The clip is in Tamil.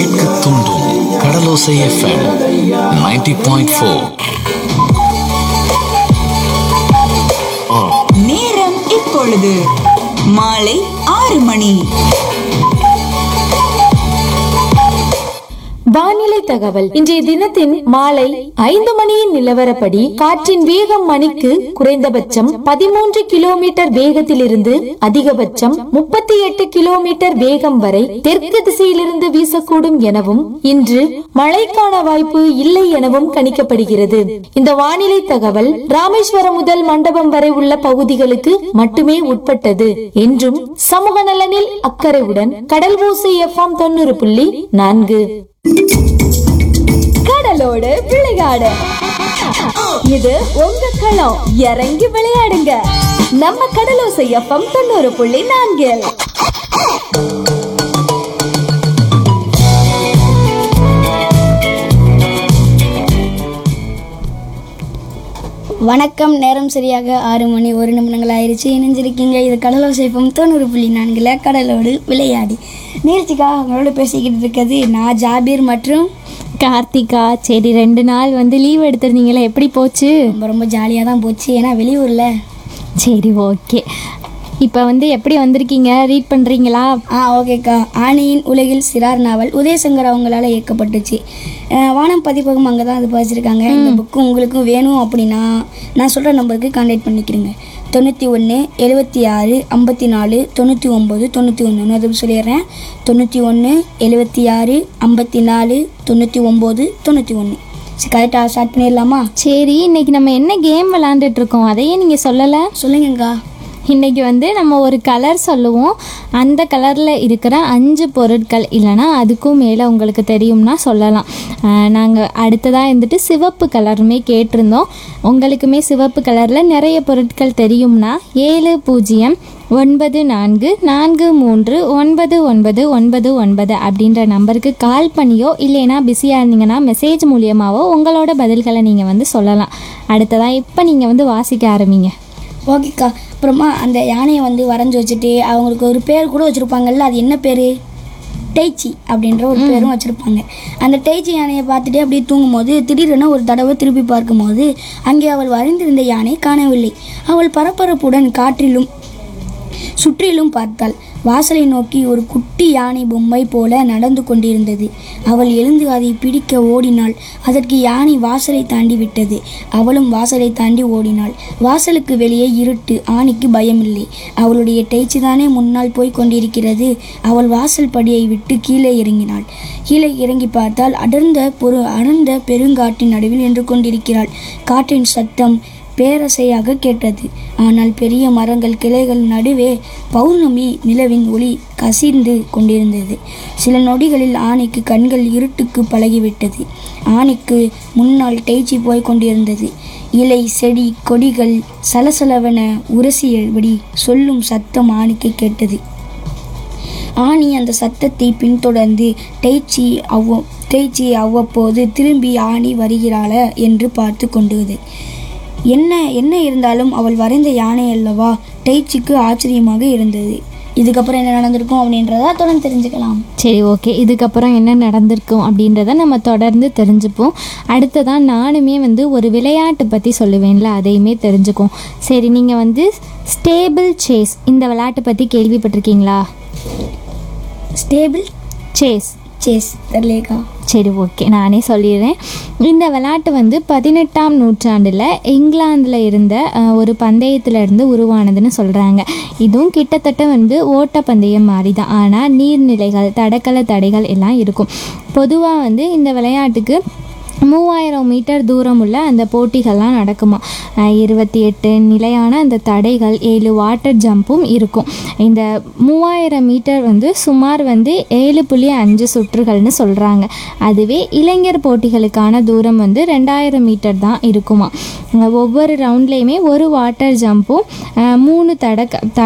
கேட்க தூண்டும் கடலோசை எஃப்எம் 90.4 பாயிண்ட் ஃபோர் நேரம் இப்பொழுது மாலை ஆறு மணி வானிலை தகவல் இன்றைய தினத்தின் மாலை ஐந்து மணியின் நிலவரப்படி காற்றின் வேகம் மணிக்கு குறைந்தபட்சம் பதிமூன்று கிலோமீட்டர் வேகத்திலிருந்து அதிகபட்சம் முப்பத்தி எட்டு கிலோமீட்டர் வேகம் வரை தெற்கு திசையிலிருந்து வீசக்கூடும் எனவும் இன்று மழைக்கான வாய்ப்பு இல்லை எனவும் கணிக்கப்படுகிறது இந்த வானிலை தகவல் ராமேஸ்வரம் முதல் மண்டபம் வரை உள்ள பகுதிகளுக்கு மட்டுமே உட்பட்டது என்றும் சமூக நலனில் அக்கறையுடன் கடல் ஊசி எஃப்எம் தொண்ணூறு புள்ளி நான்கு கடலோடு விளையாடு இது உங்க களம் இறங்கி விளையாடுங்க நம்ம கடலோசை எஃப்எம் தொண்ணூறு புள்ளி நான்கில் வணக்கம் நேரம் சரியாக ஆறு மணி ஒரு நிமிடங்கள் ஆயிடுச்சு இணைஞ்சிருக்கீங்க இது கடலோசைப்பம் தொண்ணூறு புள்ளி நான்கில் கடலோடு விளையாடி நீர்த்திக்கா அவங்களோட பேசிக்கிட்டு இருக்கிறது நான் ஜாபீர் மற்றும் கார்த்திகா சரி ரெண்டு நாள் வந்து லீவ் எடுத்திருந்தீங்களே எப்படி போச்சு ரொம்ப ரொம்ப ஜாலியாக தான் போச்சு ஏன்னா வெளியூரில் சரி ஓகே இப்போ வந்து எப்படி வந்திருக்கீங்க ரீட் பண்ணுறீங்களா ஆ ஓகேக்கா ஆணியின் உலகில் சிறார் நாவல் உதயசங்கர் அவங்களால இயக்கப்பட்டுச்சு அஹ் வானம் பதிப்பகம் அங்கே தான் அது படிச்சிருக்காங்க இந்த புக்கு உங்களுக்கும் வேணும் அப்படின்னா நான் சொல்கிற நம்பருக்கு கான்டாக்ட் பண்ணிக்கிறேங்க தொண்ணூற்றி ஒன்று எழுபத்தி ஆறு ஐம்பத்தி நாலு தொண்ணூற்றி ஒம்பது தொண்ணூற்றி ஒன்று அது சொல்லிடுறேன் தொண்ணூற்றி ஒன்று எழுபத்தி ஆறு ஐம்பத்தி நாலு தொண்ணூற்றி ஒம்பது தொண்ணூற்றி ஒன்று சரி கரெக்டாக ஸ்டார்ட் பண்ணிடலாமா சரி இன்னைக்கு நம்ம என்ன கேம் விளாண்டுட்டு இருக்கோம் அதையே நீங்கள் சொல்லலை சொல்லுங்கக்கா இன்னைக்கு வந்து நம்ம ஒரு கலர் சொல்லுவோம் அந்த கலரில் இருக்கிற அஞ்சு பொருட்கள் இல்லைன்னா அதுக்கும் மேலே உங்களுக்கு தெரியும்னா சொல்லலாம் நாங்கள் அடுத்ததாக இருந்துட்டு சிவப்பு கலருமே கேட்டிருந்தோம் உங்களுக்குமே சிவப்பு கலரில் நிறைய பொருட்கள் தெரியும்னா ஏழு பூஜ்ஜியம் ஒன்பது நான்கு நான்கு மூன்று ஒன்பது ஒன்பது ஒன்பது ஒன்பது அப்படின்ற நம்பருக்கு கால் பண்ணியோ இல்லைன்னா பிஸியாக இருந்தீங்கன்னா மெசேஜ் மூலியமாவோ உங்களோட பதில்களை நீங்கள் வந்து சொல்லலாம் அடுத்ததாக இப்போ நீங்கள் வந்து வாசிக்க ஆரம்பிங்க ஓகேக்கா அப்புறமா அந்த யானையை வந்து வரைஞ்சி வச்சுட்டு அவங்களுக்கு ஒரு பேர் கூட வச்சுருப்பாங்கல்ல அது என்ன பேர் டெய்ச்சி அப்படின்ற ஒரு பேரும் வச்சுருப்பாங்க அந்த டெய்ச்சி யானையை பார்த்துட்டு அப்படியே தூங்கும்போது திடீரென ஒரு தடவை திருப்பி பார்க்கும்போது அங்கே அவள் வரைந்திருந்த யானை காணவில்லை அவள் பரபரப்புடன் காற்றிலும் சுற்றிலும் பார்த்தாள் வாசலை நோக்கி ஒரு குட்டி யானை பொம்மை போல நடந்து கொண்டிருந்தது அவள் எழுந்து அதை பிடிக்க ஓடினாள் அதற்கு யானை வாசலை தாண்டி விட்டது அவளும் வாசலை தாண்டி ஓடினாள் வாசலுக்கு வெளியே இருட்டு ஆணிக்கு பயமில்லை அவளுடைய டெய்ச்சி தானே முன்னால் போய் கொண்டிருக்கிறது அவள் வாசல் படியை விட்டு கீழே இறங்கினாள் கீழே இறங்கி பார்த்தால் அடர்ந்த பொரு அடர்ந்த பெருங்காட்டின் நடுவில் நின்று கொண்டிருக்கிறாள் காற்றின் சத்தம் பேரசையாக கேட்டது ஆனால் பெரிய மரங்கள் கிளைகள் நடுவே பௌர்ணமி நிலவின் ஒளி கசிந்து கொண்டிருந்தது சில நொடிகளில் ஆணைக்கு கண்கள் இருட்டுக்கு பழகிவிட்டது ஆணைக்கு முன்னால் டெய்ச்சி போய் கொண்டிருந்தது இலை செடி கொடிகள் சலசலவென உரசியபடி சொல்லும் சத்தம் ஆணைக்கு கேட்டது ஆணி அந்த சத்தத்தை பின்தொடர்ந்து டெய்ச்சி அவ்வ டெய்ச்சி அவ்வப்போது திரும்பி ஆணி வருகிறாளா என்று பார்த்து கொண்டது என்ன என்ன இருந்தாலும் அவள் வரைந்த யானை அல்லவா டெய்ச்சிக்கு ஆச்சரியமாக இருந்தது இதுக்கப்புறம் என்ன நடந்திருக்கும் அப்படின்றத தொடர்ந்து தெரிஞ்சுக்கலாம் சரி ஓகே இதுக்கப்புறம் என்ன நடந்திருக்கும் அப்படின்றத நம்ம தொடர்ந்து தெரிஞ்சுப்போம் அடுத்ததான் நானுமே வந்து ஒரு விளையாட்டு பற்றி சொல்லுவேன்ல அதையுமே தெரிஞ்சுக்கும் சரி நீங்கள் வந்து ஸ்டேபிள் சேஸ் இந்த விளையாட்டு பற்றி கேள்விப்பட்டிருக்கீங்களா ஸ்டேபிள் சேஸ் சேஸ் தெரியலேக்கா சரி ஓகே நானே சொல்லிடுறேன் இந்த விளையாட்டு வந்து பதினெட்டாம் நூற்றாண்டில் இங்கிலாந்தில் இருந்த அஹ், ஒரு பந்தயத்துல இருந்து உருவானதுன்னு சொல்கிறாங்க இதுவும் கிட்டத்தட்ட வந்து ஓட்டப்பந்தயம் மாதிரி தான் ஆனால் நீர்நிலைகள் தடகள தடைகள் எல்லாம் இருக்கும் பொதுவாக வந்து இந்த விளையாட்டுக்கு மூவாயிரம் மீட்டர் தூரம் உள்ள அந்த போட்டிகள்லாம் நடக்குமா அஹ் இருபத்தி எட்டு நிலையான அந்த தடைகள் ஏழு வாட்டர் ஜம்பும் இருக்கும் இந்த மூவாயிரம் மீட்டர் வந்து சுமார் வந்து ஏழு புள்ளி அஞ்சு சுற்றுகள்னு சொல்கிறாங்க அதுவே இளைஞர் போட்டிகளுக்கான தூரம் வந்து ரெண்டாயிரம் மீட்டர் தான் இருக்குமா அஹ் ஒவ்வொரு ரவுண்ட்லேயுமே ஒரு வாட்டர் ஜம்பும் அஹ் மூணு தட